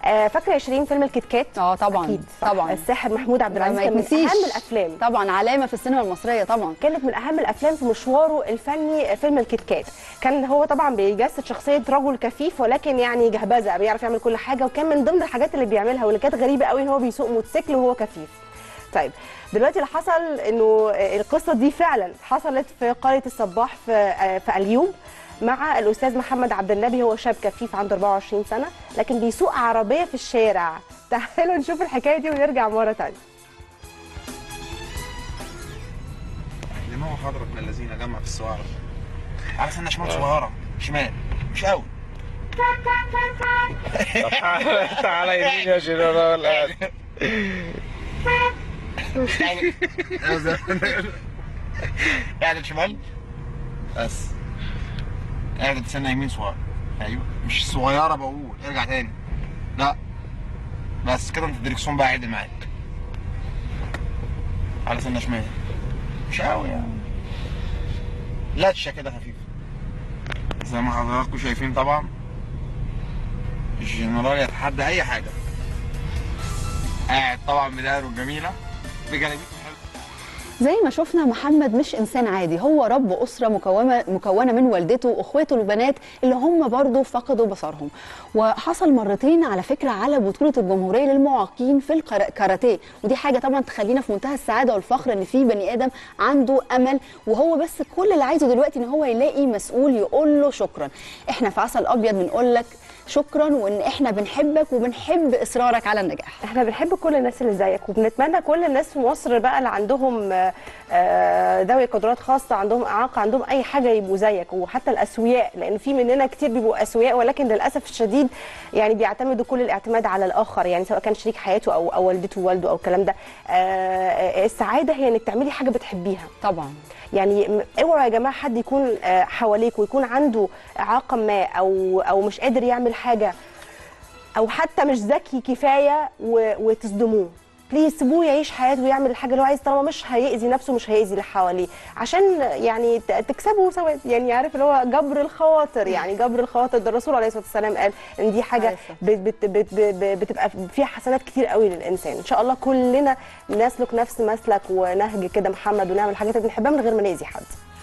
آه فاكره 20 فيلم الكيت كات اه طبعا اكيد صح؟ طبعا الساحر محمود عبد ما العزيز كان من يتنسيش. اهم الافلام طبعا علامه في السينما المصريه طبعا كانت من اهم الافلام في مشواره الفني فيلم الكيت كات كان هو طبعا بيجسد شخصيه رجل كفيف ولكن يعني جهبذه بيعرف يعمل كل حاجه وكان من ضمن الحاجات اللي بيعملها واللي كانت غريبه قوي ان هو بيسوق موتوسيكل وهو كفيف طيب دلوقتي اللي حصل انه القصه دي فعلا حصلت في قريه الصباح في في اليوب مع الاستاذ محمد عبد النبي هو شاب كفيف عنده 24 سنه لكن بيسوق عربيه في الشارع تعالوا نشوف الحكايه دي ونرجع مره ثانيه دماغه حضرت من الذين جمع في السوارة على سنة شمال صغيرة شمال مش قوي تعالى يمين يا جنرال الان قاعدة شمال بس قاعدة سنة يمين صغيرة ايوه مش صغيرة بقول ارجع تاني لا بس كده انت الدركسيون بقى عدل معاك على سنة شمال مش قوي يعني لاتشة كده خفيفة زي ما حضراتكم شايفين طبعا الجنرال يتحدى اي حاجة قاعد طبعا بدايته الجميلة بجلابيته الحلوة زي ما شفنا محمد مش انسان عادي هو رب اسره مكونه مكونه من والدته واخواته البنات اللي هم برضه فقدوا بصرهم وحصل مرتين على فكره على بطوله الجمهوريه للمعاقين في الكاراتيه ودي حاجه طبعا تخلينا في منتهى السعاده والفخر ان في بني ادم عنده امل وهو بس كل اللي عايزه دلوقتي ان هو يلاقي مسؤول يقول له شكرا احنا في عسل ابيض بنقول لك شكرا وان احنا بنحبك وبنحب اصرارك على النجاح احنا بنحب كل الناس اللي زيك وبنتمنى كل الناس في مصر بقى اللي عندهم آه، آه، ذوي قدرات خاصه عندهم اعاقه عندهم اي حاجه يبقوا زيك وحتى الاسوياء لان في مننا كتير بيبقوا اسوياء ولكن للاسف الشديد يعني بيعتمدوا كل الاعتماد على الاخر يعني سواء كان شريك حياته او او والدته ووالده او الكلام ده آه، السعاده هي انك تعملي حاجه بتحبيها طبعا يعني م- اوعوا يا جماعه حد يكون آه، حواليك ويكون عنده اعاقه ما او او مش قادر يعمل حاجه او حتى مش ذكي كفايه و- وتصدموه بليز سيبوه يعيش حياته ويعمل الحاجه اللي هو عايز طالما مش هيأذي نفسه مش هيأذي اللي حواليه عشان يعني ت- تكسبوا ثواب يعني عارف اللي هو جبر الخواطر يعني جبر الخواطر ده الرسول عليه الصلاه والسلام قال ان دي حاجه عليه الصلاة بت بت بت بت بتبقى فيها حسنات كتير قوي للانسان ان شاء الله كلنا نسلك نفس مسلك ونهج كده محمد ونعمل الحاجات اللي بنحبها من غير ما نأذي حد